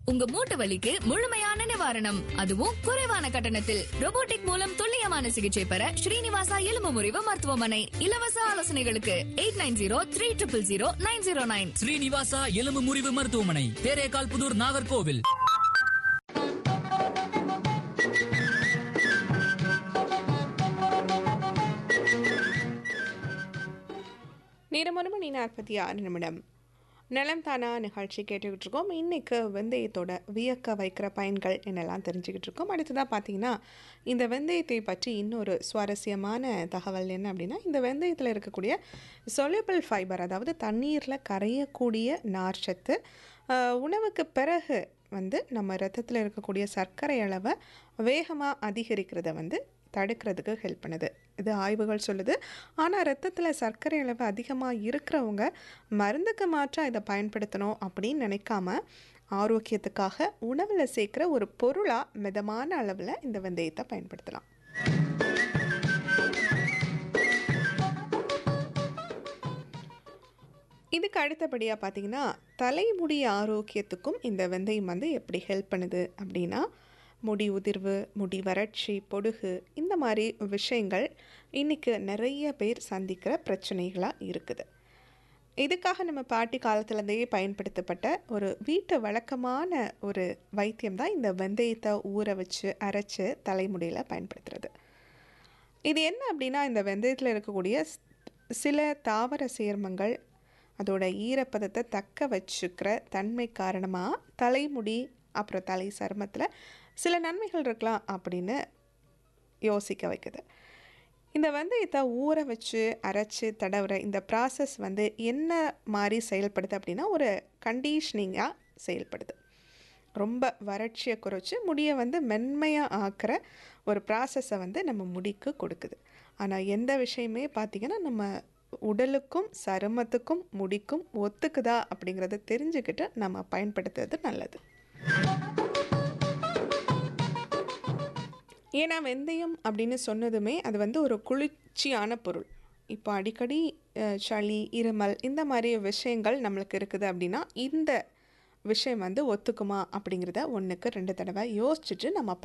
உங்க மூட்டு வலிக்கு முழுமையான நிவாரணம் அதுவும் குறைவான கட்டணத்தில் robotic மூலம் துல்லியமான சிகிச்சை பெற ஸ்ரீனிவாசா எலும்பு முறிவு மருத்துவமனை இலவச ஆலோசனைகளுக்கு eight nine zero three triple zero nine zero nine Srinivasa எலும்பு முறிவு மருத்துவமனை தேரேகால் புதூர் நாகர்கோவில் நேரம் ஒரு மணி நாற்பத்தி ஆறு நிமிடம் நலம் தானா நிகழ்ச்சி கேட்டுக்கிட்டு இருக்கோம் இன்னைக்கு வெந்தயத்தோட வியக்க வைக்கிற பயன்கள் என்னெல்லாம் தெரிஞ்சுக்கிட்டு இருக்கோம் அடுத்ததாக பார்த்தீங்கன்னா இந்த வெந்தயத்தை பற்றி இன்னொரு சுவாரஸ்யமான தகவல் என்ன அப்படின்னா இந்த வெந்தயத்தில் இருக்கக்கூடிய சொலிபிள் ஃபைபர் அதாவது தண்ணீரில் கரையக்கூடிய நார்ச்சத்து ஆஹ், உணவுக்கு பிறகு வந்து நம்ம ரத்தத்தில் இருக்கக்கூடிய சர்க்கரை அளவை வேகமாக அதிகரிக்கிறத வந்து தடுக்கிறதுக்கு ஹெல்ப் பண்ணுது இது ஆய்வுகள் சொல்லுது ஆனால் ரத்தத்தில் சர்க்கரை அளவு அதிகமாக இருக்கிறவங்க மருந்துக்கு மாற்றாக இதை பயன்படுத்தணும் அப்படின்னு நினைக்காம ஆரோக்கியத்துக்காக உணவில் சேர்க்குற ஒரு பொருளாக மிதமான அளவில் இந்த வெந்தயத்தை பயன்படுத்தலாம் இதுக்கு அடுத்தபடியாக பார்த்தீங்கன்னா தலைமுடி ஆரோக்கியத்துக்கும் இந்த வெந்தயம் வந்து எப்படி ஹெல்ப் பண்ணுது அப்படின்னா முடி உதிர்வு முடி வறட்சி பொடுகு இந்த மாதிரி விஷயங்கள் இன்றைக்கி நிறைய பேர் சந்திக்கிற பிரச்சனைகளாக இருக்குது இதுக்காக நம்ம பாட்டி காலத்துலேருந்தே பயன்படுத்தப்பட்ட ஒரு வீட்டு வழக்கமான ஒரு வைத்தியம் தான் இந்த வெந்தயத்தை ஊற வச்சு அரைச்சு தலைமுடியில் பயன்படுத்துறது இது என்ன அப்படின்னா இந்த வெந்தயத்தில் இருக்கக்கூடிய ஸ்- சில தாவர சேர்மங்கள் அதோட ஈரப்பதத்தை தக்க வச்சுக்கிற தன்மை காரணமாக தலைமுடி அப்புறம் தலை சருமத்தில் சில நன்மைகள் இருக்கலாம் அப்படின்னு யோசிக்க வைக்குது இந்த வெந்தயத்தை ஊற வச்சு அரைச்சு தடவுற இந்த ப்ராசஸ் வந்து என்ன மாதிரி செயல்படுது அப்படின்னா ஒரு கண்டிஷனிங்காக செயல்படுது ரொம்ப வறட்சியை குறைச்சி முடியை வந்து மென்மையாக ஆக்குற ஒரு ப்ராசஸை வந்து நம்ம முடிக்கு கொடுக்குது ஆனால் எந்த விஷயமே பார்த்திங்கன்னா நம்ம உடலுக்கும் சருமத்துக்கும் முடிக்கும் ஒத்துக்குதா அப்படிங்கிறத தெரிஞ்சுக்கிட்டு நம்ம பயன்படுத்துறது நல்லது ஏன்னா வெந்தயம் அப்படின்னு சொன்னதுமே அது வந்து ஒரு குளிர்ச்சியான பொருள் இப்போ அடிக்கடி அஹ், சளி இருமல் இந்த மாதிரி விஷயங்கள் நம்மளுக்கு இருக்குது அப்படின்னா இந்த விஷயம் வந்து ஒத்துக்குமா அப்படிங்கிறத ஒன்றுக்கு ரெண்டு தடவை யோசிச்சுட்டு நம்ம